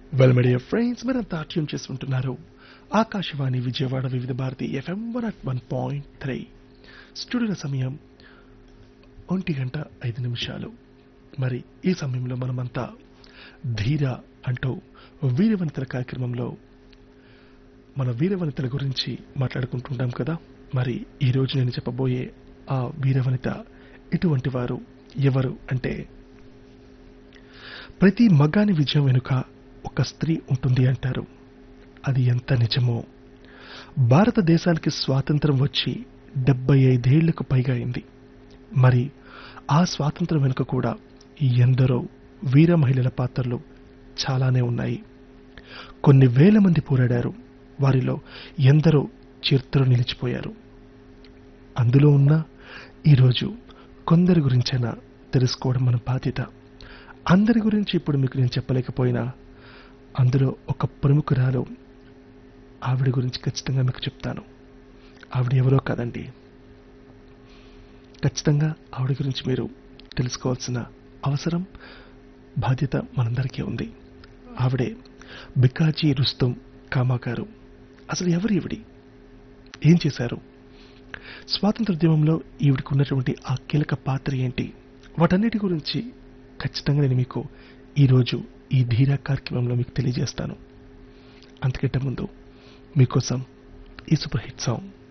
well media friends మీరంతా tune చేసుకుంటున్నారు Akashvani Vijayawada Vividh Bharati FM one at one point three స్టూడియోల సమయం ఒంటి గంట ఐదు నిమిషాలు మరి ఈ సమయంలో మనమంతా ధీర అంటూ వీరవనితల కార్యక్రమంలో మన వీరవనితల గురించి మాట్లాడుకుంటుంటాం కదా మరి ఈ రోజు నేను చెప్పబోయే ఆ వీరవనిత ఇటువంటి వారు ఎవరు అంటే ప్రతి మగాని విజయం వెనుక ఒక స్త్రీ ఉంటుంది అంటారు అది ఎంత నిజమో భారతదేశానికి స్వాతంత్రం వచ్చి డెబ్బై ఐదేళ్లకు పైగా అయింది మరి ఆ స్వాతంత్రం వెనుక కూడా ఎందరో వీర మహిళల పాత్రలు చాలానే ఉన్నాయి కొన్ని వేల మంది పోరాడారు వారిలో ఎందరో చరిత్రలో నిలిచిపోయారు అందులో ఉన్న ఈరోజు కొందరి గురించైనా తెలుసుకోవడం మన బాధ్యత అందరి గురించి ఇప్పుడు మీకు నేను చెప్పలేకపోయినా అందులో ఒక ప్రముఖురాలు ఆవిడ గురించి ఖచ్చితంగా మీకు చెప్తాను ఆవిడ ఎవరో కాదండి ఖచ్చితంగా ఆవిడ గురించి మీరు తెలుసుకోవాల్సిన అవసరం బాధ్యత మనందరికీ ఉంది ఆవిడే బికాజీ రుస్తం కామా గారు అసలు ఎవరు ఈవిడి ఏం చేశారు స్వాతంత్రోద్యమంలో ఈవిడికి ఉన్నటువంటి ఆ కీలక పాత్ర ఏంటి వాటన్నిటి గురించి ఖచ్చితంగా నేను మీకు ఈరోజు ఈ ధీరా కార్యక్రమంలో మీకు తెలియజేస్తాను అంతకంటే ముందు మీకోసం ఈ సూపర్ హిట్ సాంగ్